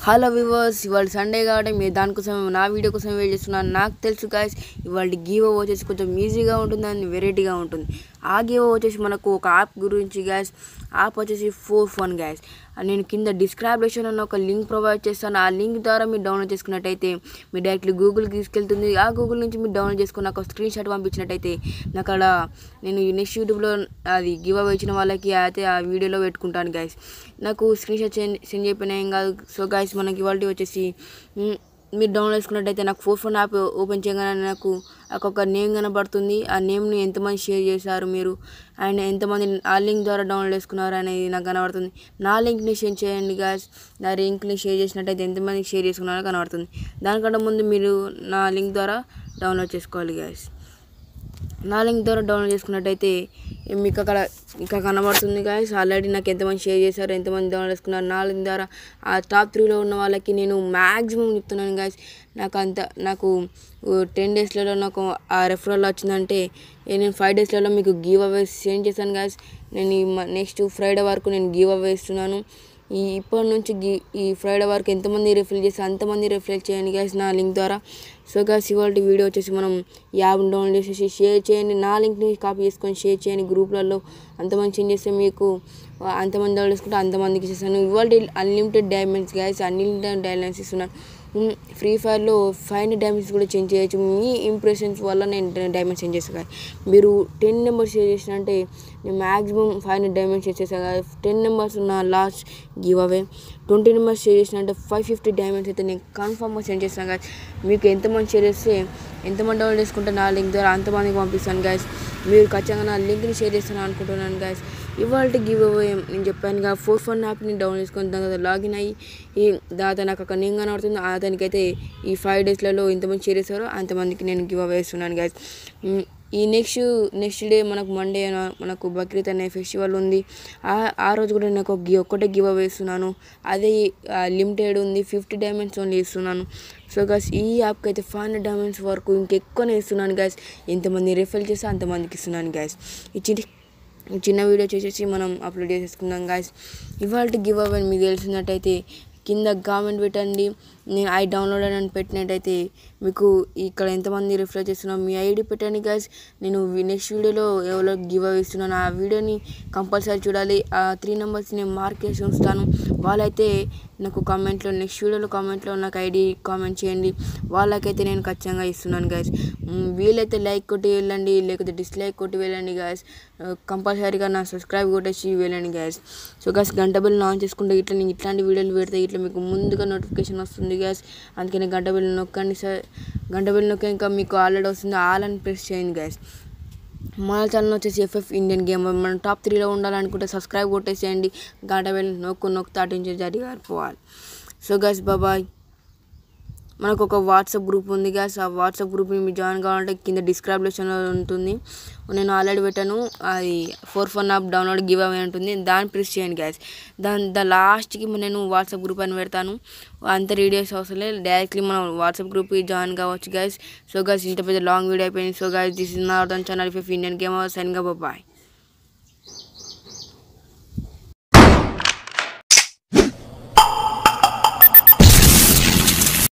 hello viewers ఇవాళ Sunday కాబట్టి మీరు దానికోసం నా వీడియో కోసం వెయిట్ చేస్తున్నాను నాకు తెలుసు గాయస్ ఇవాళ గీవ్ వచ్చేసి కొంచెం ఈజీగా ఉంటుంది అండ్ వెరైటీగా ఉంటుంది ఆ గీవ్ వచ్చేసి మనకు ఒక యాప్ గురించి గ్యాస్ యాప్ వచ్చేసి ఫోర్ ఫోన్ గ్యాస్ నేను కింద డిస్క్రిప్షన్ అన్న ఒక లింక్ ప్రొవైడ్ చేస్తాను ఆ లింక్ ద్వారా మీరు డౌన్లోడ్ చేసుకున్నట్టయితే మీరు డైరెక్ట్లీ గూగుల్కి తీసుకెళ్తుంది ఆ గూగుల్ నుంచి మీరు డౌన్లోడ్ చేసుకుని నాకు స్క్రీన్ షాట్ పంపించినట్టయితే నాకు అక్కడ నేను నెక్స్ట్ యూట్యూబ్లో అది గివ్ అవే ఇచ్చిన వాళ్ళకి అయితే ఆ వీడియోలో పెట్టుకుంటాను గైస్ నాకు స్క్రీన్ షాట్ సెండ్ సెండ్ చెప్పిన ఏం కాదు సో గైస్ మనకి ఇవాళ వచ్చేసి మ్, మీరు డౌన్లోడ్ చేసుకున్నట్టయితే నాకు ఫోర్ ఫోన్ యాప్ ఓపెన్ చేయగానే నాకు ఒక నేమ్ కనబడుతుంది ఆ నేమ్ని ఎంతమంది షేర్ చేశారు మీరు అండ్ ఎంతమంది ఆ లింక్ ద్వారా డౌన్లోడ్ చేసుకున్నారు అనేది నాకు కనబడుతుంది నా లింక్ని షేర్ చేయండి గాయస్ నా లింక్ని షేర్ చేసినట్టయితే ఎంతమంది షేర్ చేసుకున్నారో కనబడుతుంది దానికంటే ముందు మీరు నా లింక్ ద్వారా డౌన్లోడ్ చేసుకోవాలి గాయస్ నా లింక్ ద్వారా డౌన్లోడ్ చేసుకున్నట్టయితే మీకు అక్కడ ఇక్కడ కనబడుతుంది గాయస్ ఆల్రెడీ నాకు ఎంతమంది షేర్ చేశారు ఎంతమంది డౌన్లోడ్ చేసుకున్నారు నా లింక్ ద్వారా ఆ టాప్ త్రీలో ఉన్న వాళ్ళకి నేను మ్యాక్సిమం చెప్తున్నాను గాయస్ నాకు అంత నాకు టెన్ డేస్లలో నాకు ఆ రెఫరల్ వచ్చిందంటే ఏ నేను ఫైవ్ డేస్లలో మీకు గివ్ అవే సెండ్ చేశాను గాయస్ నేను ఈ నెక్స్ట్ ఫ్రైడే వరకు నేను గివ్ అవే ఇస్తున్నాను ఈ ఇప్పటి నుంచి గి ఈ ఫ్రైడే వరకు ఎంతమంది రిఫిల్ చేస్తే అంతమంది రిఫిల్ చేయండి గ్యాస్ నా లింక్ ద్వారా సో గ్యాస్ ఇవాళ వీడియో వచ్చేసి మనం యాప్ డౌన్లోడ్ చేసేసి షేర్ చేయండి నా లింక్ని కాపీ చేసుకొని షేర్ చేయండి గ్రూప్లలో అంతమంది చేంజ్ చేస్తే మీకు అంతమంది డౌన్లోడ్ చేసుకుంటే అంతమందికి ఇచ్చేస్తాను ఇవాళ unlimited diamonds guys unlimited diamonds ఇస్తున్నాను ఫ్రీ ఫైర్లో ఫైవ్ హండ్రెడ్ డైమండ్స్ కూడా చేంజ్ చేయొచ్చు మీ ఇంప్రెషన్స్ వల్ల నేను డైమండ్స్ చేంజ్ చేస్తాను కదా మీరు టెన్ నెంబర్స్ షేర్ చేసినంటే నేను maximum five hundred diamonds share చేస్తాను కదా టెన్ నెంబర్స్ ఉన్న last give away twenty numbers share చేసినంటే ఫైవ్ ఫిఫ్టీ డైమండ్స్ అయితే నేను కన్ఫామ్గా సెండ్ చేస్తాను కదా మీకు ఎంతమంది షేర్ చేస్తే ఎంతమంది డౌన్లోడ్ చేసుకుంటే నా లింక్ ద్వారా అంతమందికి పంపిస్తాను గాయస్ మీరు ఖచ్చితంగా నా లింక్ని షేర్ చేస్తాను అనుకుంటున్నాను గాయస్ ఇవాళ గివ్ అవే నేను చెప్పాను కదా ఫోర్ ఫోన్ యాప్ని డౌన్లోడ్ చేసుకొని దాని తర్వాత లాగిన్ అయ్యి ఈ దాని నాకు అక్కడ నేను కనబడుతుంది అతనికైతే ఈ ఫైవ్ డేస్లలో ఎంతమంది షేర్ చేస్తారో అంతమందికి నేను గివ్ అవే ఇస్తున్నాను గాయస్ ఈ నెక్స్ట్ నెక్స్ట్ డే మనకు మండే మనకు బక్రీద్ అనే ఫెస్టివల్ ఉంది ఆ ఆ రోజు కూడా నాకు ఒక గి- ఒక్కటే గివ్ అవే ఇస్తున్నాను అదే లిమిటెడ్ ఉంది ఫిఫ్టీ డైమండ్స్ ఓన్లీ ఇస్తున్నాను సో గస్ ఈ యాప్కి అయితే ఫైవ్ హండ్రెడ్ డైమండ్స్ వరకు ఇంకెక్కువనే ఇస్తున్నాను గ్యాస్ ఎంతమంది రిఫర్ చేస్తే అంతమందికి ఇస్తున్నాను గ్యాస్ ఈ చిన్న ఈ చిన్న వీడియో చేసేసి మనం అప్లోడ్ చేసేసుకుందాం గాయస్ ఇవాళ గివ్ అవే మీకు తెలిసినట్టయితే కింద కామెంట్ పెట్టండి నేను ఐ డౌన్లోడ్ అని పెట్టినట్టయితే మీకు ఇక్కడ ఎంతమంది రిఫర్ చేస్తున్నాం మీ ఐడి పెట్టండి గాయస్ నేను నెక్స్ట్ వీడియోలో ఎవరో గివ్ అవే ఇస్తున్నాను ఆ వీడియోని కంపల్సరీ చూడాలి ఆ త్రీ నెంబర్స్ నేను మార్క్ చేసి ఉంచుతాను వాళ్ళైతే నాకు కామెంట్లో నెక్స్ట్ వీడియోలో కామెంట్లో నాకు ఐడి కామెంట్ చేయండి వాళ్ళకైతే నేను ఖచ్చితంగా ఇస్తున్నాను గాయస్ వీలైతే లైక్ కొట్టి వెళ్ళండి లేకపోతే డిస్లైక్ కొట్టి వెళ్ళండి గాయస్ కంపల్సరీగా నా సబ్స్క్రైబ్ కొట్టేసి వెళ్ళండి గాయస్ సో గాయస్ గంట బిల్ ఆన్ చేసుకుంటే ఇట్లా నేను ఇట్లాంటి వీడియోలు పెడితే ఇట్లా మీకు ముందుగా నోటిఫికేషన్ వస్తుంది గ్యాస్ అందుకని గంట బిల్ నొక్కండి సార్ గంట బిల్ నొక్క ఇంకా మీకు ఆల్రెడీ వస్తుంది ఆల్ అని ప్రెస్ చేయండి గ్యాస్ మన ఛానల్ వచ్చేసి ఎఫ్ఎఫ్ ఇండియన్ గేమ్ మనం టాప్ త్రీలో ఉండాలనుకుంటే సబ్స్క్రైబ్ కొట్టేసేయండి గంట బిల్ నొక్కు నొక్కు తాటించే జరిగారు పోవాలి సో గైస్ బాబాయ్ మనకు ఒక వాట్సాప్ గ్రూప్ ఉంది గ్యాస్ ఆ వాట్సాప్ గ్రూప్ని మీరు జాయిన్ కావాలంటే కింద డిస్క్రిప్షన్లో ఉంటుంది నేను ఆల్రెడీ పెట్టాను అది four phone app download give away ఉంటుంది దాన్ని ప్రెస్ చేయండి గ్యాస్ దాని ద లాస్ట్కి నేను వాట్సాప్ గ్రూప్ అని పెడతాను అంత వీడియోస్ అవసరం లేదు డైరెక్ట్లీ మనం వాట్సాప్ గ్రూప్కి జాయిన్ కావచ్చు గైస్ సో గైస్ ఇంత పెద్ద లాంగ్ వీడియో అయిపోయింది సో గైస్ దిస్ ఇస్ నా ఛానల్ ఫిఫ్ ఇండియన్ గేమ్ సైన్గా బాయ్